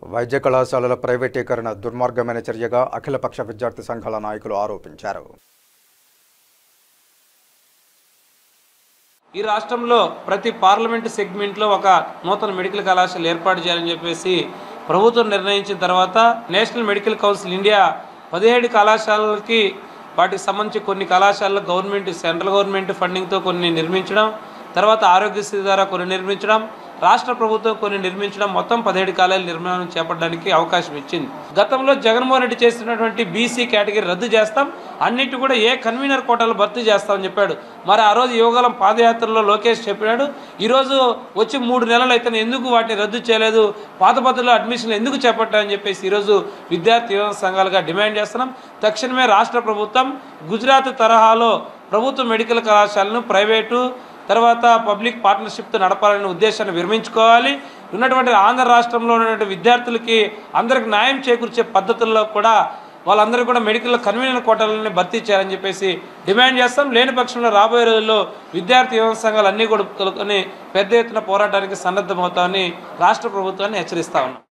వైద్య కళాశాలల ప్రైవేటీకరణ దుర్మార్గమైన చర్యగా అఖిలపక్ష విద్యార్థి సంఘాల నాయకులు ఆరోపించారు ఈ రాష్ట్రంలో ప్రతి పార్లమెంటు సెగ్మెంట్లో ఒక నూతన మెడికల్ కళాశాల ఏర్పాటు చేయాలని చెప్పేసి ప్రభుత్వం నిర్ణయించిన తర్వాత నేషనల్ మెడికల్ కౌన్సిల్ ఇండియా పదిహేడు కళాశాలలకి వాటికి సంబంధించి కొన్ని కళాశాలలు గవర్నమెంట్ సెంట్రల్ గవర్నమెంట్ ఫండింగ్తో కొన్ని నిర్మించడం తర్వాత ఆరోగ్యశ్రీ ద్వారా కొన్ని నిర్మించడం రాష్ట్ర ప్రభుత్వం కొన్ని నిర్మించడం మొత్తం పదిహేడు కాలేజీల నిర్మాణం చేపట్టడానికి అవకాశం ఇచ్చింది గతంలో జగన్మోహన్ రెడ్డి చేసినటువంటి బీసీ కేటగిరీ రద్దు చేస్తాం అన్నిటి కూడా ఏ కన్వీనర్ కోటాలు భర్తీ చేస్తామని చెప్పాడు మరి ఆ రోజు యువగలం పాదయాత్రలో లోకేష్ చెప్పాడు ఈరోజు వచ్చి మూడు నెలలు అయితే ఎందుకు వాటిని రద్దు చేయలేదు పాత పద్ధతిలో అడ్మిషన్లు ఎందుకు చేపట్టారని చెప్పేసి ఈరోజు విద్యార్థి యువత సంఘాలుగా డిమాండ్ చేస్తున్నాం తక్షణమే రాష్ట్ర ప్రభుత్వం గుజరాత్ తరహాలో ప్రభుత్వ మెడికల్ కళాశాలను ప్రైవేటు తర్వాత పబ్లిక్ పార్ట్నర్షిప్తో నడపాలనే ఉద్దేశాన్ని విరమించుకోవాలి ఉన్నటువంటి ఆంధ్ర రాష్ట్రంలో ఉన్నటువంటి విద్యార్థులకి అందరికి న్యాయం చేకూర్చే పద్ధతుల్లో కూడా వాళ్ళందరూ కూడా మెడికల్ కన్వీనర్ కోటాలని భర్తీ చేయాలని చెప్పేసి డిమాండ్ చేస్తాం లేని పక్షంలో రాబోయే రోజుల్లో విద్యార్థి యువత సంఘాలు అన్నీ కూడా కలుపుకొని పెద్ద ఎత్తున పోరాటానికి సన్నద్ధమవుతామని రాష్ట్ర ప్రభుత్వాన్ని హెచ్చరిస్తా ఉన్నాం